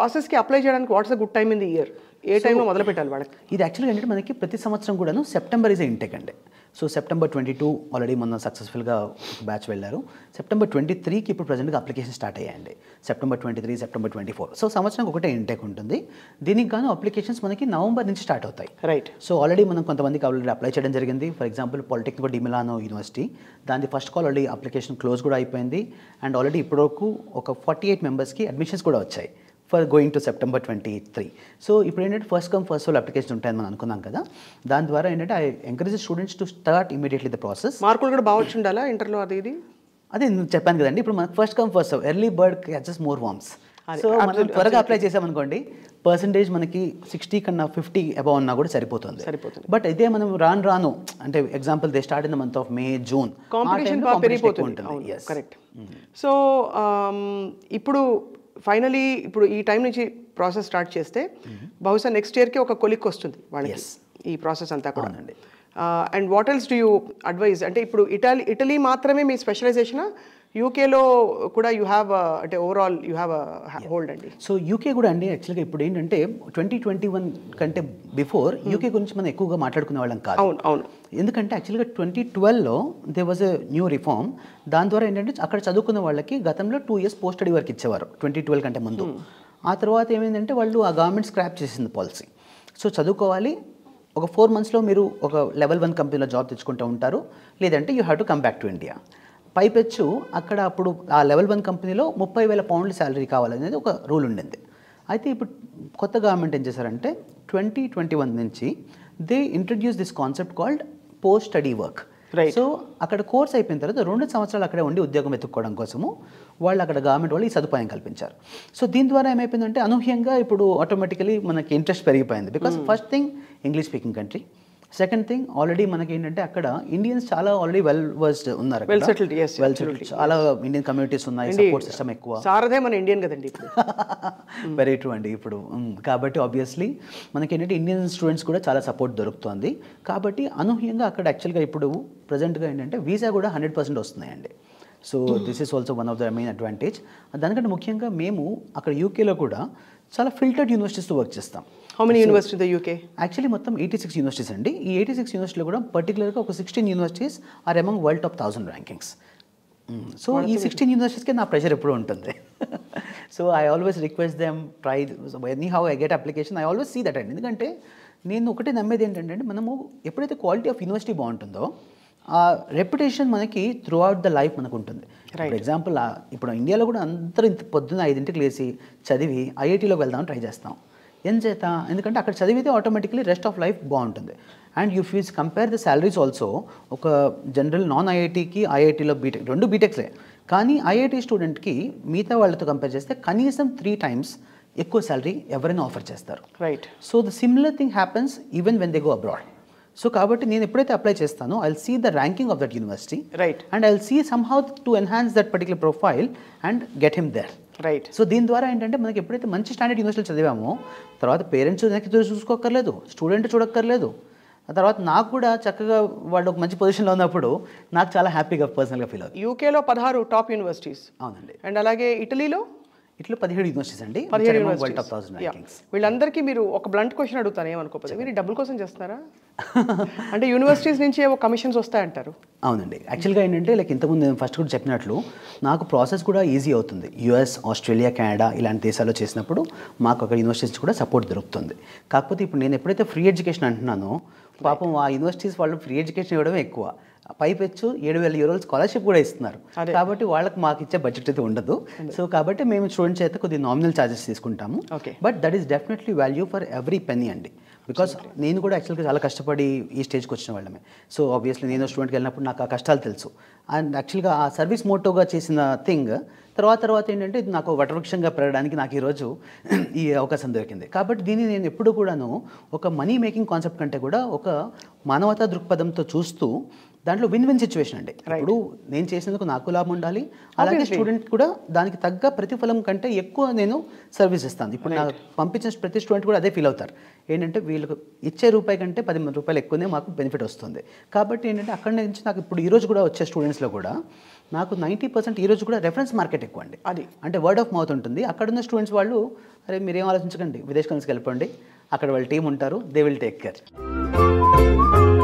ప్రాసెస్కి apply చేయడానికి what's a good time in the year ఏ టైంలో మొదలు పెట్టాలి వాళ్ళకి ఇది యాక్చువల్గా ఏంటంటే మనకి ప్రతి సంవత్సరం కూడాను సెప్టెంబర్ ఇస్ ఇంటెక్ అండి so September twenty two already మొన్న సక్సెస్ఫుల్గా బ్యాచ్ వెళ్ళారు సెప్టెంబర్ ట్వంటీ త్రీకి ఇప్పుడు ప్రజెంట్గా అప్లికేషన్ స్టార్ట్ అయ్యాయండి September twenty three September twenty four so సంవత్సరం ఒకటే ఇంటెక్ ఉంటుంది దీనికి గాను అప్లికేషన్స్ మనకి నవంబర్ నుంచి స్టార్ట్ అవుతాయి రైట్ సో ఆల్రెడీ మనం కొంతమందికి ఆల్రెడీ అప్లై చేయడం జరిగింది for example Politecnico di Milano university దాని first call already application close కూడా అయిపోయింది అండ్ ఆల్రెడీ ఇప్పటివరకు ఒక ఫార్టీ ఎయిట్ మెంబర్స్కి అడ్మిషన్స్ కూడా వచ్చాయి for going to September twenty three so ఇప్పుడు ఏంటంటే first come first sole application ఉంటాయని మనం అనుకున్నాం కదా దాని ద్వారా ఏంటంటే I encourage students to start immediately the process మార్కులు కూడా బాగా వచ్చి ఉండాలా ఇంటర్లో అది ఇది అదే నేను చెప్పాను కదండి ఇప్పుడు మనకు first come first early bird catches more worms అదే, సో మనం absolutely, త్వరగా అప్లై చేసామనుకోండి పర్సంటేజ్ మనకి సిక్స్టీ కన్నా ఫిఫ్టీ అబౌవ్ ఉన్నా కూడా సరిపోతుంది సరిపోతుంది. బట్ ఇదే మనం రాను రాను అంటే example they start in the month of May June competition బాగా పెరిగిపోతుంది అవును కరెక్ట్ సో ఇప్పుడు ఫైనలీ ఇప్పుడు ఈ టైం నుంచి ప్రాసెస్ స్టార్ట్ చేస్తే బహుశా నెక్స్ట్ ఇయర్కి ఒక కొలిక్ వస్తుంది వాళ్ళకి Yes. ఈ ప్రాసెస్ అంతా కూడా అవునండి. And what else do you advise అంటే ఇప్పుడు ఇటాలీ ఇటలీ మాత్రమే మీ స్పెషలైజేషన్ యూకేలో కూడా యూ హ్యావ్ అంటే ఓవరాల్ యూ హ్యావ్ హోల్డ్ అండి సో యూకే కూడా అండి యాక్చువల్గా ఇప్పుడు ఏంటంటే ట్వంటీ ట్వంటీ వన్ కంటే బిఫోర్ యూకే గురించి మనం ఎక్కువగా మాట్లాడుకునే వాళ్ళం కాదు అవును అవును ఎందుకంటే యాక్చువల్గా ట్వంటీ ట్వెల్వ్లో they was a new reform దాని ద్వారా ఏంటంటే అక్కడ చదువుకున్న వాళ్ళకి గతంలో two years post study work ఇచ్చేవారు ట్వంటీ ట్వెల్వ్ కంటే ముందు ఆ తర్వాత ఏమైందంటే వాళ్ళు ఆ గవర్నమెంట్ స్క్రాప్ చేసింది పాలసీ సో చదువుకోవాలి ఒక ఫోర్ మంత్స్లో మీరు ఒక లెవెల్ వన్ కంపెనీలో జాబ్ తెచ్చుకుంటూ ఉంటారు లేదంటే you have to come back to India పైపెచ్చు అక్కడ అప్పుడు ఆ లెవెల్ వన్ కంపెనీలో ముప్పై వేల పౌండ్ల శాలరీ కావాలనేది ఒక రూల్ ఉండింది అయితే ఇప్పుడు కొత్త గవర్నమెంట్ ఏం చేశారంటే ట్వంటీ ట్వంటీ వన్ నుంచి they introduce this concept called post study work Right. So అక్కడ కోర్స్ అయిపోయిన తర్వాత రెండు సంవత్సరాలు అక్కడే ఉండి ఉద్యోగం వెతుక్కోవడం కోసము వాళ్ళు అక్కడ గవర్నమెంట్ వాళ్ళు ఈ సదుపాయం కల్పించారు సో దీని ద్వారా ఏమైపోయిందంటే అనూహ్యంగా ఇప్పుడు ఆటోమేటికలీ మనకి ఇంట్రెస్ట్ పెరిగిపోయింది because first thing English speaking country second thing already మనకి ఏంటంటే అక్కడ ఇండియన్స్ చాలా ఆల్రెడీ వెల్ వర్స్డ్ ఉన్నారు Well settled, yes, well settled చాలా ఇండియన్ కమ్యూనిటీస్ ఉన్నాయి సపోర్ట్ సిస్టమ్ ఎక్కువ సారథే మన ఇండియన్ కదండి ఇప్పుడు వెరీ ట్రూ అండి ఇప్పుడు మ్, కాబట్టి ఆబ్వియస్లీ మనకి ఏంటంటే ఇండియన్ స్టూడెంట్స్ కూడా చాలా సపోర్ట్ దొరుకుతుంది కాబట్టి అనూహ్యంగా అక్కడ యాక్చువల్గా ఇప్పుడు ప్రజెంట్గా ఏంటంటే వీసా కూడా హండ్రెడ్ పర్సెంట్ వస్తున్నాయండి so this is also one of the main advantage దానికంటే ముఖ్యంగా మేము అక్కడ యూకేలో కూడా చాలా ఫిల్టర్డ్ యూనివర్సిటీస్తో వర్క్ చేస్తాం how many university the UK actually మొత్తం ఎయిటీ సిక్స్ యూనివర్సిటీస్ అండి ఈ ఎయిటీ సిక్స్ యూనివర్సిటీలో కూడా పర్టికులర్గా ఒక sixteen universities are among world top thousand rankings so ఈ సిక్స్టీన్ యూనివర్సిటీస్కి నా ప్రెషర్ ఎప్పుడూ ఉంటుంది so I always request them try any how I get application I always see that అండి ఎందుకంటే నేను ఒకటే నమ్మేది ఏంటంటే మనము ఎప్పుడైతే క్వాలిటీ ఆఫ్ యూనివర్సిటీ బాగుంటుందో ఆ రెప్యుటేషన్ మనకి త్రూ అవుట్ ద లైఫ్ మనకు ఉంటుంది ఫర్ ఎగ్జాంపుల్ ఇప్పుడు ఇండియాలో కూడా అందరూ ఇంత పొద్దున్న ఐదింటికి లేచి చదివి ఐఐటీలోకి వెళ్దామని ట్రై చేస్తాం ఏం చేత ఎందుకంటే అక్కడ చదివితే ఆటోమేటిక్లీ రెస్ట్ ఆఫ్ లైఫ్ బాగుంటుంది and you fees compare the salaries also ఒక జనరల్ నాన్ ఐఐటీకి ఐఐటీలో బీటెక్ రెండు బీటెక్స్లే కానీ ఐఐటీ స్టూడెంట్కి మిగతా వాళ్ళతో కంపేర్ చేస్తే కనీసం త్రీ టైమ్స్ ఎక్కువ శాలరీ ఎవరైనా ఆఫర్ చేస్తారు right so the similar thing happens even when they go abroad so కాబట్టి నేను ఎప్పుడైతే అప్లై చేస్తానో I see the ranking of that university right and I see some how to enhance that particular profile and get him there right so దీని ద్వారా ఏంటంటే మనకి ఎప్పుడైతే మంచి స్టాండర్డ్ యూనివర్సిటీలో చదివామో తర్వాత పేరెంట్స్ వెనక్కి తిరిగి చూసుకోక్కర్లేదు స్టూడెంట్ చూడక్కర్లేదు ఆ తర్వాత నాకు కూడా చక్కగా వాళ్ళు ఒక మంచి పొజిషన్లో ఉన్నప్పుడు నాకు చాలా హ్యాపీగా పర్సనల్గా ఫీల్ అవుతుంది యూకేలో పదహారు టాప్ యూనివర్సిటీస్ అవునండి అండ్ అలాగే ఇటలీలో ఇట్లా పదిహేడు యూనివర్సిటీస్ అండి పదిహేడు world top thousand universities rankings వీళ్ళందరికీ మీరు ఒక బ్లంట్ క్వశ్చన్ అడుగుతాను ఏమనుకోకపోతే మీరు డబ్బుల కోసం చేస్తున్నారా అంటే యూనివర్సిటీస్ నుంచి ఏవో కమిషన్స్ వస్తాయంటారు అవునండి యాక్చువల్గా ఏంటంటే లైక్ ఇంతకుముందు నేను ఫస్ట్ కూడా చెప్పినట్లు నాకు ప్రాసెస్ కూడా ఈజీ అవుతుంది యుఎస్ ఆస్ట్రేలియా కెనడా ఇలాంటి దేశాల్లో చేసినప్పుడు మాకు అక్కడ యూనివర్సిటీస్ కూడా సపోర్ట్ దొరుకుతుంది కాకపోతే ఇప్పుడు నేను ఎప్పుడైతే ఫ్రీ ఎడ్యుకేషన్ అంటున్నానో పాపం ఆ యూనివర్సిటీస్ వాళ్ళు ఫ్రీ ఎడ్యుకేషన్ ఇవ్వడమే ఎక్కువ పైపెచ్చు ఏడు వేల యూరోలు స్కాలర్షిప్ కూడా ఇస్తున్నారు కాబట్టి వాళ్ళకి మాకు ఇచ్చే బడ్జెట్ అయితే ఉండదు సో కాబట్టి మేము స్టూడెంట్స్ అయితే కొద్ది నామినల్ ఛార్జెస్ తీసుకుంటాము Okay. But that is definitely value for every penny అండి బికాస్ నేను కూడా యాక్చువల్గా చాలా కష్టపడి ఈ స్టేజ్కి వచ్చిన వాళ్ళమే సో ఆబ్వియస్లీ నేను స్టూడెంట్కి వెళ్ళినప్పుడు నాకు ఆ కష్టాలు తెలుసు అండ్ యాక్చువల్గా ఆ సర్వీస్ మోటోగా చేసిన థింగ్ తర్వాత తర్వాత ఏంటంటే ఇది నాకు వటవృక్షంగా పెరగడానికి నాకు ఈరోజు ఈ అవకాశం దొరికింది కాబట్టి దీన్ని నేను ఎప్పుడు కూడాను ఒక మనీ మేకింగ్ కాన్సెప్ట్ కంటే కూడా ఒక మానవతా దృక్పథంతో చూస్తూ దాంట్లో విన్ విన్ సిచ్యువేషన్ అండి ఇప్పుడు నేను చేసినందుకు నాకు లాభం ఉండాలి అలాగే స్టూడెంట్ కూడా దానికి తగ్గ ప్రతిఫలం కంటే ఎక్కువ నేను సర్వీస్ ఇస్తాను ఇప్పుడు నాకు పంపించిన ప్రతి స్టూడెంట్ కూడా అదే ఫీల్ అవుతారు ఏంటంటే వీళ్ళకు ఇచ్చే రూపాయి కంటే పది రూపాయలు ఎక్కువనే మాకు బెనిఫిట్ వస్తుంది కాబట్టి ఏంటంటే అక్కడి నుంచి నాకు ఇప్పుడు ఈ రోజు కూడా వచ్చే స్టూడెంట్స్లో కూడా నాకు నైంటీ పర్సెంట్ ఈ రోజు కూడా రెఫరెన్స్ మార్కెట్ ఎక్కువ అండి అది. అంటే వర్డ్ ఆఫ్ మౌత్ ఉంటుంది అక్కడ ఉన్న స్టూడెంట్స్ వాళ్ళు అరే మీరేం ఆలోచించకండి విదేశ్ కలిసి వెళ్ళిపోండి అక్కడ వాళ్ళ టీం ఉంటారు దే విల్ టేక్ కేర్